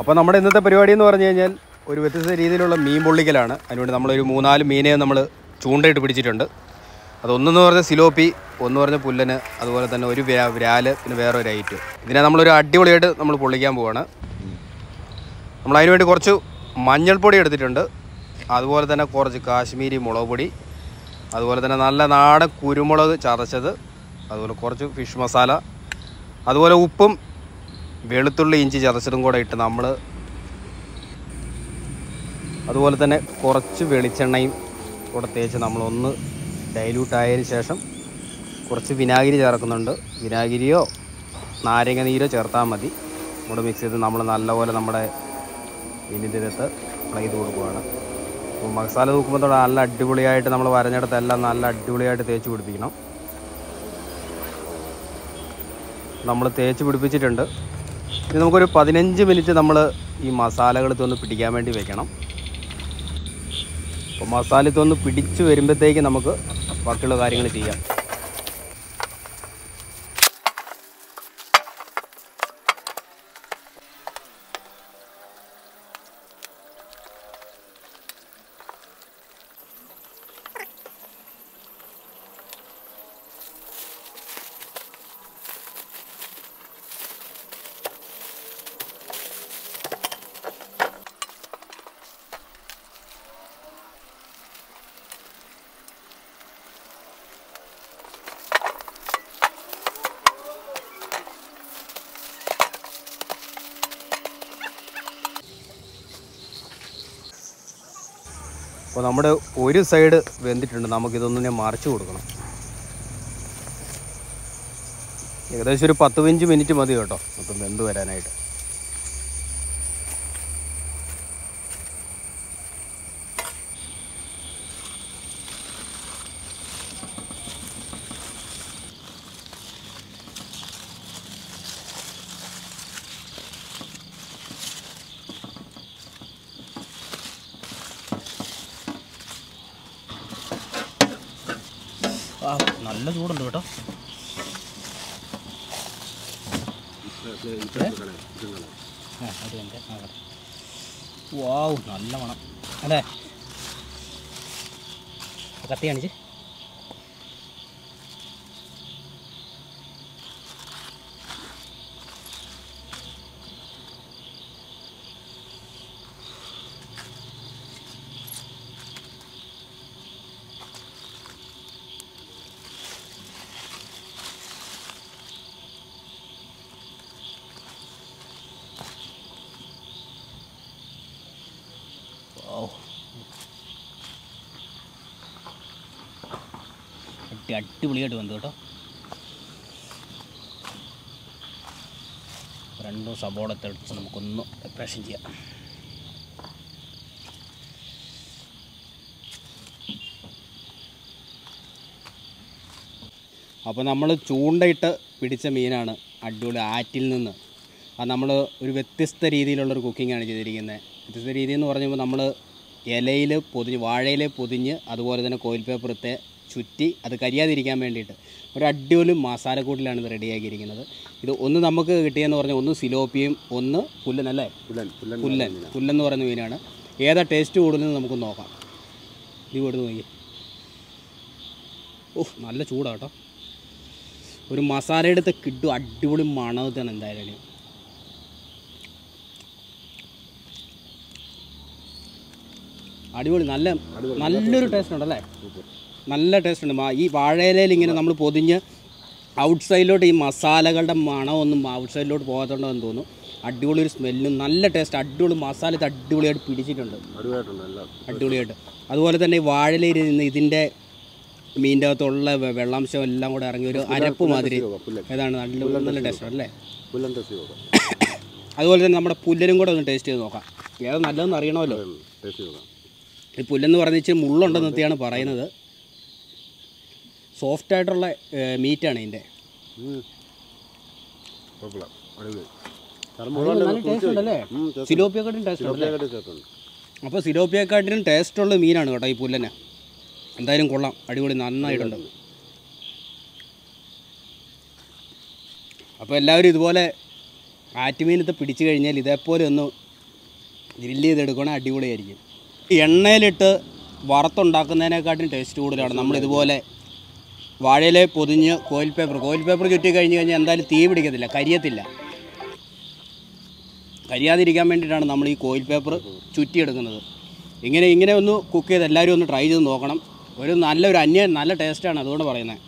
അപ്പോൾ നമ്മുടെ ഇന്നത്തെ പരിപാടി എന്ന് പറഞ്ഞു കഴിഞ്ഞാൽ ഒരു വ്യത്യസ്ത രീതിയിലുള്ള മീൻ പൊള്ളിക്കലാണ് അതിനുവേണ്ടി നമ്മളൊരു മൂന്നാല് മീനെ നമ്മൾ ചൂണ്ടയിട്ട് പിടിച്ചിട്ടുണ്ട് അതൊന്നെന്ന് പറഞ്ഞ സിലോപ്പി ഒന്ന് പറഞ്ഞ പുല്ലന് അതുപോലെ തന്നെ ഒരു വ്യാ വ്രാല് പിന്നെ വേറെ ഒരു ഐറ്റ് ഇതിനെ നമ്മളൊരു അടിപൊളിയായിട്ട് നമ്മൾ പൊള്ളിക്കാൻ പോവാണ് നമ്മൾ അതിന് വേണ്ടി കുറച്ച് മഞ്ഞൾപ്പൊടി എടുത്തിട്ടുണ്ട് അതുപോലെ തന്നെ കുറച്ച് കാശ്മീരി മുളക് പൊടി അതുപോലെ തന്നെ നല്ല നാടൻ കുരുമുളക് ചതച്ചത് അതുപോലെ കുറച്ച് ഫിഷ് മസാല അതുപോലെ ഉപ്പും വെളുത്തുള്ളി ഇഞ്ചി ചതച്ചതും കൂടെ ഇട്ട് നമ്മൾ അതുപോലെ തന്നെ കുറച്ച് വെളിച്ചെണ്ണയും കൂടെ തേച്ച് നമ്മളൊന്ന് ഡൈല്യൂട്ട് ആയതിനു ശേഷം കുറച്ച് വിനാഗിരി ചേർക്കുന്നുണ്ട് വിനാഗിരിയോ നാരങ്ങ നീരോ ചേർത്താൽ മതി കൂടെ മിക്സ് ചെയ്ത് നമ്മൾ നല്ലപോലെ നമ്മുടെ മീനിൻ്റെ അകത്ത് ഫ്രൈ ചെയ്ത് കൊടുക്കുകയാണ് അപ്പോൾ മസാല തൂക്കുമ്പോൾ നല്ല അടിപൊളിയായിട്ട് നമ്മൾ വരഞ്ഞെടുത്തെല്ലാം നല്ല അടിപൊളിയായിട്ട് തേച്ച് പിടിപ്പിക്കണം നമ്മൾ തേച്ച് പിടിപ്പിച്ചിട്ടുണ്ട് ഇനി നമുക്കൊരു പതിനഞ്ച് മിനിറ്റ് നമ്മൾ ഈ മസാലകൾ ഇതൊന്ന് പിടിക്കാൻ വേണ്ടി വെക്കണം അപ്പോൾ മസാല ഇതൊന്ന് പിടിച്ച് വരുമ്പോഴത്തേക്ക് നമുക്ക് ബാക്കിയുള്ള കാര്യങ്ങൾ ചെയ്യാം അപ്പോൾ നമ്മുടെ ഒരു സൈഡ് വെന്തിട്ടുണ്ട് നമുക്കിതൊന്നിനെ മറിച്ച് കൊടുക്കണം ഏകദേശം ഒരു പത്ത് പതിനഞ്ച് മിനിറ്റ് മതി കേട്ടോ മൊത്തം വെന്ത് വരാനായിട്ട് ആ നല്ല ചൂടുണ്ട് കേട്ടോ ആ അത് എൻ്റെ നോക്കട്ടെ വാവ് നല്ല മണം അല്ലേ കത്തി കാണിച്ച് വാവ് അടി അടിപൊളിയായിട്ട് വന്നു കേട്ടോ രണ്ടും സബോളത്തെ എടുത്ത് നമുക്കൊന്ന് ഡെക്കറേഷൻ ചെയ്യാം അപ്പോൾ നമ്മൾ ചൂണ്ടയിട്ട് പിടിച്ച മീനാണ് അടിപൊളി ആറ്റിൽ നിന്ന് അത് നമ്മൾ ഒരു വ്യത്യസ്ത രീതിയിലുള്ളൊരു കുക്കിങ്ങാണ് ചെയ്തിരിക്കുന്നത് വ്യത്യസ്ത രീതി എന്ന് പറഞ്ഞപ്പോൾ നമ്മൾ ഇലയിൽ പൊതിഞ്ഞ് വാഴയിൽ പൊതിഞ്ഞ് അതുപോലെ തന്നെ കോയിൽ പേപ്പറത്തെ ചുറ്റി അത് കരിയാതിരിക്കാൻ വേണ്ടിയിട്ട് ഒരു അടിപൊളി മസാലക്കൂട്ടിലാണ് ഇത് റെഡിയാക്കിയിരിക്കുന്നത് ഇത് ഒന്ന് നമുക്ക് കിട്ടിയെന്ന് പറഞ്ഞാൽ ഒന്ന് സിലോപ്പിയും ഒന്ന് പുല്ലൻ അല്ലേ പുല്ലൻ പുല്ലൻ പുല്ലൻ പുല്ലെന്ന് പറയുന്ന മീനാണ് ഏതാ ടേസ്റ്റ് കൂടുതലെന്ന് നമുക്ക് നോക്കാം ഇത് കൊടുത്ത് നോക്കി ഓഹ് നല്ല ചൂടാട്ടോ ഒരു മസാലയെടുത്ത് കിട്ടും അടിപൊളി മണത്താണ് എന്തായാലും അടിപൊളി നല്ല നല്ലൊരു ടേസ്റ്റ് ഉണ്ടല്ലേ നല്ല ടേസ്റ്റ് ഉണ്ട് മാ- ഈ വാഴയിലയിൽ ഇങ്ങനെ നമ്മൾ പൊതിഞ്ഞ് ഔട്ട് സൈഡിലോട്ട് ഈ മസാലകളുടെ മണമൊന്നും ഔട്ട് സൈഡിലോട്ട് പോകാത്തോണ്ടെന്ന് തോന്നുന്നു അടിപൊളി ഒരു സ്മെല്ലും നല്ല ടേസ്റ്റ് അടിപൊളി മസാല ഇത് അടിപൊളിയായിട്ട് പിടിച്ചിട്ടുണ്ട് അടിപൊളിയായിട്ടുണ്ട് എല്ലാം അടിപൊളിയായിട്ട് അതുപോലെ തന്നെ ഈ വാഴയിലയിൽ നിന്ന് ഇതിൻ്റെ മീൻ്റെ അകത്തുള്ള വെ- വെള്ളാംശം എല്ലാം കൂടെ ഇറങ്ങി ഒരു അരപ്പ് മാതിരി പുല്ലൻ ഏതാണ് നല്ല നല്ല ടേസ്റ്റ് അല്ലേ പുല്ലൻ ടെസ്റ്റ് നോക്കാം അതുപോലെ തന്നെ നമ്മുടെ പുല്ലനും കൂടെ ഒന്ന് ടേസ്റ്റ് ചെയ്ത് നോക്കാം ഏത് നല്ലതെന്ന് അറിയണമല്ലോ ടേസ്റ്റ് നോക്കാം ഈ പുല്ലെന്ന് പറഞ്ഞ ഇച്ചിരി മുള്ളുണ്ടെന്നൊക്കെയാണ് പറയുന്നത് സോഫ്റ്റ് ആയിട്ടുള്ള മീറ്റാണ് ഇതിൻ്റെ കുഴപ്പമില്ല അടിപൊളി നല്ല ടേസ്റ്റ് ഉണ്ടല്ലേ സിലോപ്പിയെക്കാട്ടും ടേസ്റ്റ് ഉണ്ടല്ലേ ചേർത്തുണ്ട് അപ്പോൾ സിലോപ്പിയെക്കാട്ടിലും ടേസ്റ്റുള്ള മീനാണ് കേട്ടോ ഈ പുല്ലന് എന്തായാലും കൊള്ളാം അടിപൊളി നന്നായിട്ടുണ്ട് അപ്പോൾ എല്ലാവരും ഇതുപോലെ ആറ്റുമീനത്തെ പിടിച്ചു കഴിഞ്ഞാൽ ഇതേപോലെ ഒന്ന് ഗ്രില്ല് ചെയ്തെടുക്കുകയാണെങ്കിൽ അടിപൊളിയായിരിക്കും ഈ എണ്ണയിലിട്ട് വറുത്തുണ്ടാക്കുന്നതിനെക്കാട്ടും ടേസ്റ്റ് കൂടുതലാണ് നമ്മൾ ഇതുപോലെ വാഴയിലെ പൊതിഞ്ഞ് കോയിൽ പേപ്പർ കോയിൽ പേപ്പർ ചുറ്റി കഴിഞ്ഞ് കഴിഞ്ഞാൽ എന്തായാലും തീ പിടിക്കത്തില്ല കരിയത്തില്ല കരിയാതിരിക്കാൻ വേണ്ടിയിട്ടാണ് നമ്മൾ ഈ കോയിൽ പേപ്പർ ചുറ്റിയെടുക്കുന്നത് ഇങ്ങനെ ഇങ്ങനെ ഒന്ന് കുക്ക് ചെയ്ത് എല്ലാവരും ഒന്ന് ട്രൈ ചെയ്ത് നോക്കണം ഒരു നല്ലൊരു അന്യ നല്ല ടേസ്റ്റാണ് അതുകൊണ്ട് പറയുന്നത്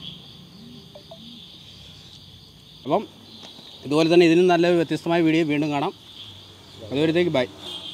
അപ്പം ഇതുപോലെ തന്നെ ഇതിനും നല്ലൊരു വ്യത്യസ്തമായ വീഡിയോ വീണ്ടും കാണാം അതുവരത്തേക്ക് ബൈ